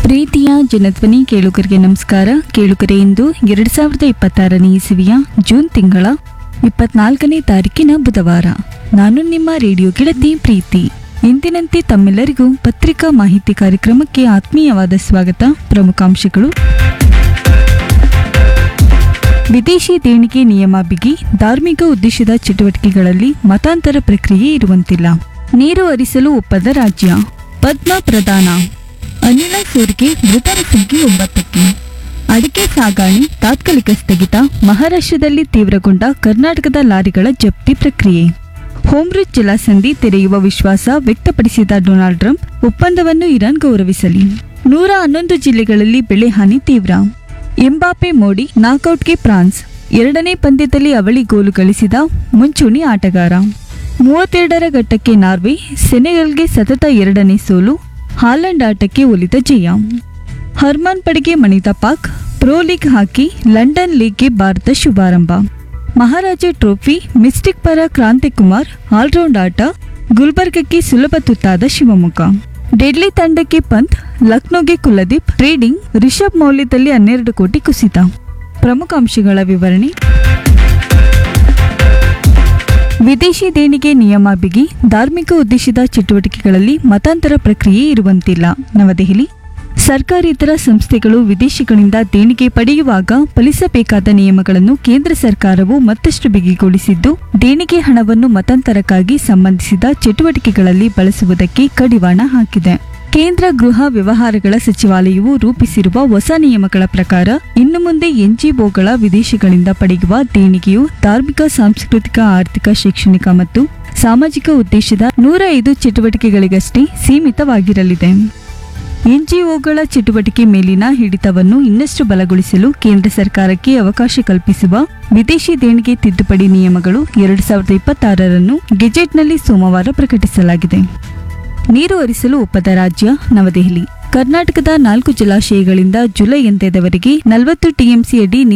ಪ್ರೀತಿಯ ಜನಧ್ವನಿ ಕೇಳುಗರಿಗೆ ನಮಸ್ಕಾರ ಕೇಳುಗರೆ ಇಂದು ಎರಡ್ ಸಾವಿರದ ಇಪ್ಪತ್ತಾರನೇ ಇಸವಿಯ ಜೂನ್ ತಿಂಗಳ ಇಪ್ಪತ್ನಾಲ್ಕನೇ ತಾರೀಕಿನ ಬುಧವಾರ ನಾನು ನಿಮ್ಮ ರೇಡಿಯೋ ಗೆಳತಿ ಪ್ರೀತಿ ಎಂದಿನಂತೆ ತಮ್ಮೆಲ್ಲರಿಗೂ ಪತ್ರಿಕಾ ಮಾಹಿತಿ ಕಾರ್ಯಕ್ರಮಕ್ಕೆ ಆತ್ಮೀಯವಾದ ಸ್ವಾಗತ ಪ್ರಮುಖಾಂಶಗಳು ವಿದೇಶಿ ದೇಣಿಗೆ ನಿಯಮ ಬಿಗಿ ಧಾರ್ಮಿಕ ಉದ್ದೇಶದ ಚಟುವಟಿಕೆಗಳಲ್ಲಿ ಮತಾಂತರ ಪ್ರಕ್ರಿಯೆ ಇರುವಂತಿಲ್ಲ ನೀರು ಹರಿಸಲು ಒಪ್ಪದ ರಾಜ್ಯ ಪದ್ಮ ಪ್ರದಾನ ಅನಿಲ ಸೋರಿಕೆ ಮೃತರ ಸಂಖ್ಯೆ ಒಂಬತ್ತಕ್ಕೆ ಅಡಿಕೆ ಸಾಗಾಣೆ ತಾತ್ಕಾಲಿಕ ಸ್ಥಗಿತ ಮಹಾರಾಷ್ಟ್ರದಲ್ಲಿ ತೀವ್ರಗೊಂಡ ಕರ್ನಾಟಕದ ಲಾರಿಗಳ ಜಪ್ತಿ ಪ್ರಕ್ರಿಯೆ ಹೋಮ್ರಿಚ್ ಜಲಸಂಧಿ ತೆರೆಯುವ ವಿಶ್ವಾಸ ವ್ಯಕ್ತಪಡಿಸಿದ ಡೊನಾಲ್ಡ್ ಟ್ರಂಪ್ ಒಪ್ಪಂದವನ್ನು ಇರಾನ್ ಗೌರವಿಸಲಿ ನೂರ ಹನ್ನೊಂದು ಜಿಲ್ಲೆಗಳಲ್ಲಿ ಬೆಳೆ ಹಾನಿ ತೀವ್ರ ಎಂಬಾಪೆ ಮೋಡಿ ನಾಕೌಟ್ಗೆ ಫ್ರಾನ್ಸ್ ಎರಡನೇ ಪಂದ್ಯದಲ್ಲಿ ಅವಳಿ ಗೋಲು ಗಳಿಸಿದ ಮುಂಚೂಣಿ ಆಟಗಾರ ಮೂವತ್ತೆರಡರ ಘಟ್ಟಕ್ಕೆ ನಾರ್ವೆ ಸೆನೆಗಲ್ಗೆ ಸತತ ಎರಡನೇ ಸೋಲು ಹಾಲೆಂಡ್ ಆಟಕ್ಕೆ ಒಲಿದ ಜಯ ಹರ್ಮನ್ ಪಡೆಗೆ ಮಣಿತ Pak pro league hockey London ಲೀಗ್ಗೆ ಭಾರತ ಶುಭಾರಂಭ ಮಹಾರಾಜ ಟ್ರೋಫಿ ಮಿಸ್ಟಿಕ್ ಪರ ಕ್ರಾಂತಿಕುಮಾರ್ ಆಲ್ರೌಂಡ್ ಆಟ ಗುಲ್ಬರ್ಗಕ್ಕೆ ಸುಲಭ ತುತ್ತಾದ ಶಿವಮೊಗ್ಗ ಡೆಡ್ಲಿ ತಂಡಕ್ಕೆ ಪಂತ್ ಲಕ್ನೋಗೆ ಕುಲದೀಪ್ ಟ್ರೇಡಿಂಗ್ ರಿಷಬ್ ಮೌಲ್ಯದಲ್ಲಿ ಹನ್ನೆರಡು ಕೋಟಿ ಕುಸಿತ ಪ್ರಮುಖ ಅಂಶಗಳ ವಿವರಣೆ ವಿದೇಶಿ ದೇಣಿಗೆ ನಿಯಮ ಬಿಗಿ ಧಾರ್ಮಿಕ ಉದ್ದೇಶದ ಚಟುವಟಿಕೆಗಳಲ್ಲಿ ಮತಾಂತರ ಪ್ರಕ್ರಿಯೆ ಇರುವಂತಿಲ್ಲ ನವದೆಹಲಿ ಸರ್ಕಾರೇತರ ಸಂಸ್ಥೆಗಳು ವಿದೇಶಿಗಳಿಂದ ದೇಣಿಗೆ ಪಡೆಯುವಾಗ ಪಾಲಿಸಬೇಕಾದ ನಿಯಮಗಳನ್ನು ಕೇಂದ್ರ ಸರ್ಕಾರವು ಮತ್ತಷ್ಟು ಬಿಗಿಗೊಳಿಸಿದ್ದು ದೇಣಿಗೆ ಹಣವನ್ನು ಮತಾಂತರಕ್ಕಾಗಿ ಸಂಬಂಧಿಸಿದ ಚಟುವಟಿಕೆಗಳಲ್ಲಿ ಬಳಸುವುದಕ್ಕೆ ಕಡಿವಾಣ ಹಾಕಿದೆ ಕೇಂದ್ರ ಗೃಹ ವ್ಯವಹಾರಗಳ ಸಚಿವಾಲಯವು ರೂಪಿಸಿರುವ ಹೊಸ ನಿಯಮಗಳ ಪ್ರಕಾರ ಇನ್ನು ಮುಂದೆ ಎನ್ಜಿಒಗಳ ವಿದೇಶಿಗಳಿಂದ ಪಡೆಯುವ ದೇಣಿಗೆಯು ಧಾರ್ಮಿಕ ಸಾಂಸ್ಕೃತಿಕ ಆರ್ಥಿಕ ಶೈಕ್ಷಣಿಕ ಮತ್ತು ಸಾಮಾಜಿಕ ಉದ್ದೇಶದ ನೂರ ಐದು ಚಟುವಟಿಕೆಗಳಿಗಷ್ಟೇ ಸೀಮಿತವಾಗಿರಲಿದೆ ಎನ್ಜಿಒಗಳ ಚಟುವಟಿಕೆ ಮೇಲಿನ ಹಿಡಿತವನ್ನು ಇನ್ನಷ್ಟು ಬಲಗೊಳಿಸಲು ಕೇಂದ್ರ ಸರ್ಕಾರಕ್ಕೆ ಅವಕಾಶ ಕಲ್ಪಿಸುವ ವಿದೇಶಿ ದೇಣಿಗೆ ತಿದ್ದುಪಡಿ ನಿಯಮಗಳು ಎರಡು ಸಾವಿರದ ಇಪ್ಪತ್ತಾರರನ್ನು ಗೆಜೆಟ್ನಲ್ಲಿ ಸೋಮವಾರ ಪ್ರಕಟಿಸಲಾಗಿದೆ ನೀರು ಹರಿಸಲು ಒಪ್ಪದ ರಾಜ್ಯ ನವದೆಹಲಿ ಕರ್ನಾಟಕದ ನಾಲ್ಕು ಜಲಾಶಯಗಳಿಂದ ಜುಲೈ ಅಂತ್ಯದವರೆಗೆ ನಲವತ್ತು ಟಿಎಂಸಿ ಅಡಿ